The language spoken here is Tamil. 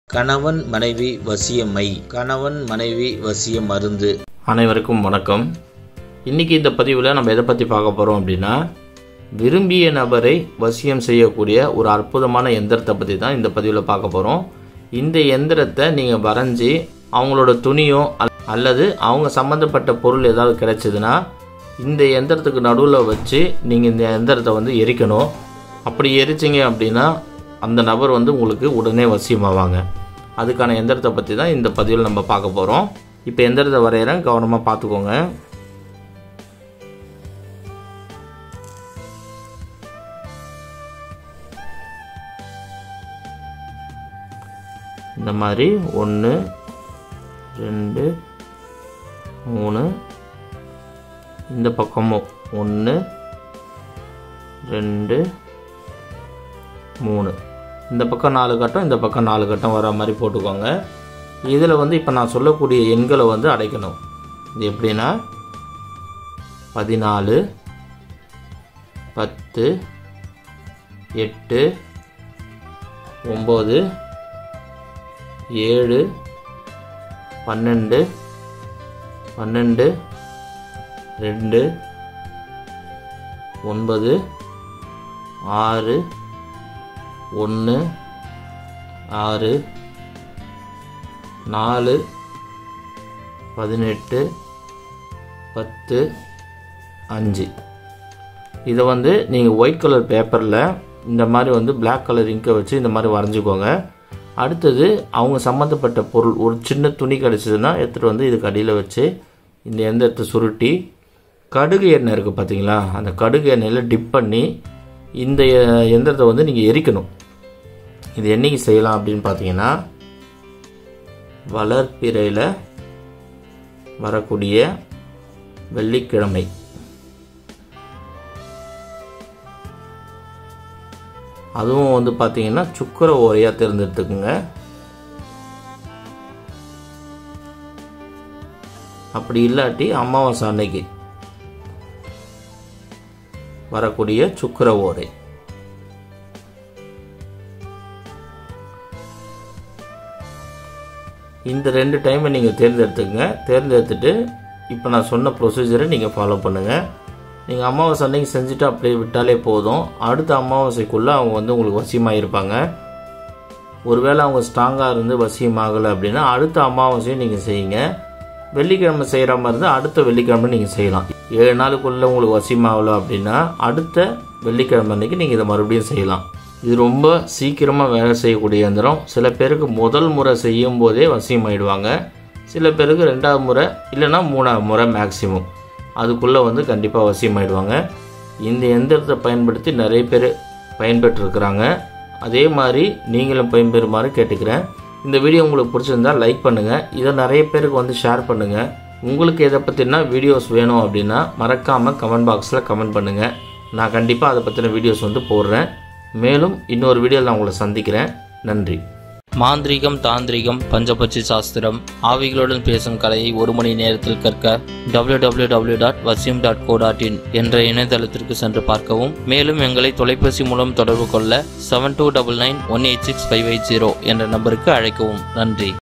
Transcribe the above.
கணவன் மனைவி வசியமை கணவன் மனைவி வசிய மருந்து அனைவருக்கும் வணக்கம் இன்றைக்கி இந்த பதிவில் நம்ம எதை பற்றி பார்க்க போகிறோம் அப்படின்னா விரும்பிய நபரை வசியம் செய்யக்கூடிய ஒரு அற்புதமான எந்திரத்தை பற்றி தான் இந்த பதிவில் பார்க்க போகிறோம் இந்த எந்திரத்தை நீங்கள் வரைஞ்சி அவங்களோட துணியோ அல்- அல்லது அவங்க சம்மந்தப்பட்ட பொருள் ஏதாவது கிடைச்சதுன்னா இந்த எந்திரத்துக்கு நடுவில் வச்சு நீங்கள் இந்த எந்திரத்தை வந்து எரிக்கணும் அப்படி எரிச்சிங்க அப்படின்னா அந்த நபர் வந்து உங்களுக்கு உடனே வசியமாவாங்க அதுக்கான எந்திரத்தை பற்றி தான் இந்த பதிவில் நம்ம பார்க்க போகிறோம் இப்போ எந்திரத்தை வரைகிறேன் கவனமாக பார்த்துக்கோங்க இந்த மாதிரி ஒன்று ரெண்டு மூணு இந்த பக்கமும் ஒன்று ரெண்டு மூணு இந்த பக்கம் நாலு கட்டம் இந்த பக்கம் நாலு கட்டம் வர மாதிரி போட்டுக்கோங்க இதில் வந்து இப்போ நான் சொல்லக்கூடிய எண்களை வந்து அடைக்கணும் இது எப்படின்னா பதினாலு பத்து எட்டு ஒம்பது ஏழு பன்னெண்டு பன்னெண்டு ரெண்டு ஒன்பது ஆறு ஒன்று ஆறு நாலு பதினெட்டு பத்து அஞ்சு இதை வந்து நீங்கள் ஒயிட் கலர் பேப்பரில் இந்த மாதிரி வந்து Black கலர் இங்கை வச்சு இந்த மாதிரி வரைஞ்சிக்கோங்க அடுத்தது அவங்க சம்மந்தப்பட்ட பொருள் ஒரு சின்ன துணி கிடச்சிதுன்னா எடுத்துகிட்டு வந்து இதுக்கு அடியில் வச்சு இந்த எந்திரத்தை சுருட்டி கடுகு எண்ணெய் இருக்குது பார்த்தீங்களா அந்த கடுகு எண்ணெயில் டிப் பண்ணி இந்த எ- எந்திரத்தை வந்து நீங்கள் எரிக்கணும் இது என்னைக்கு செய்யலாம் அப்படின்னு பார்த்தீங்கன்னா வளர்ப்பிறையில் வரக்கூடிய வெள்ளிக்கிழமை அதுவும் வந்து பார்த்தீங்கன்னா சுக்கர ஓரையாக தேர்ந்தெடுத்துக்குங்க அப்படி இல்லாட்டி அமாவாசை அன்னைக்கு வரக்கூடிய சுக்கர ஓரை இந்த ரெண்டு டைமை நீங்கள் தேர்ந்தெடுத்துக்கங்க தேர்ந்தெடுத்துட்டு இப்போ நான் சொன்ன ப்ரொசீஜரை நீங்கள் ஃபாலோ பண்ணுங்கள் நீங்கள் அமாவாசை அன்னைக்கு செஞ்சுட்டு அப்படியே விட்டாலே போதும் அடுத்த அமாவாசைக்குள்ளே அவங்க வந்து உங்களுக்கு வசியமாக இருப்பாங்க ஒருவேளை அவங்க ஸ்ட்ராங்காக இருந்து வசியமாகலை அப்படின்னா அடுத்த அமாவாசையும் நீங்கள் செய்யுங்க வெள்ளிக்கிழமை செய்கிற மாதிரி இருந்தால் அடுத்த வெள்ளிக்கிழமை நீங்கள் செய்யலாம் ஏழு நாளுக்குள்ளே உங்களுக்கு வசியமாகலை அப்படின்னா அடுத்த வெள்ளிக்கிழமை அன்னைக்கு நீங்கள் இதை மறுபடியும் செய்யலாம் இது ரொம்ப சீக்கிரமாக வேலை செய்யக்கூடிய இயந்திரம் சில பேருக்கு முதல் முறை செய்யும் போதே வசியமாயிடுவாங்க சில பேருக்கு ரெண்டாவது முறை இல்லைன்னா மூணாவது முறை மேக்ஸிமம் அதுக்குள்ளே வந்து கண்டிப்பாக வசியமாயிடுவாங்க இந்த எந்திரத்தை பயன்படுத்தி நிறைய பேர் பயன்பெற்றிருக்கிறாங்க அதே மாதிரி நீங்களும் பயன்பெறுமாறு கேட்டுக்கிறேன் இந்த வீடியோ உங்களுக்கு பிடிச்சிருந்தா லைக் பண்ணுங்கள் இதை நிறைய பேருக்கு வந்து ஷேர் பண்ணுங்கள் உங்களுக்கு எதை பற்றினா வீடியோஸ் வேணும் அப்படின்னா மறக்காமல் கமெண்ட் பாக்ஸில் கமெண்ட் பண்ணுங்கள் நான் கண்டிப்பாக அதை பற்றின வீடியோஸ் வந்து போடுறேன் மேலும் இன்னொரு வீடியோவில் நான் உங்களை சந்திக்கிறேன் நன்றி மாந்திரீகம் தாந்திரீகம் பஞ்சபட்சி சாஸ்திரம் ஆவிகளுடன் பேசும் கலையை ஒரு மணி நேரத்தில் கற்க www.vasim.co.in டாட் வசியம் டாட் கோ டாட் இன் என்ற இணையதளத்திற்கு சென்று பார்க்கவும் மேலும் எங்களை தொலைபேசி மூலம் தொடர்பு கொள்ள seven two double nine one eight six five eight zero என்ற நம்பருக்கு அழைக்கவும் நன்றி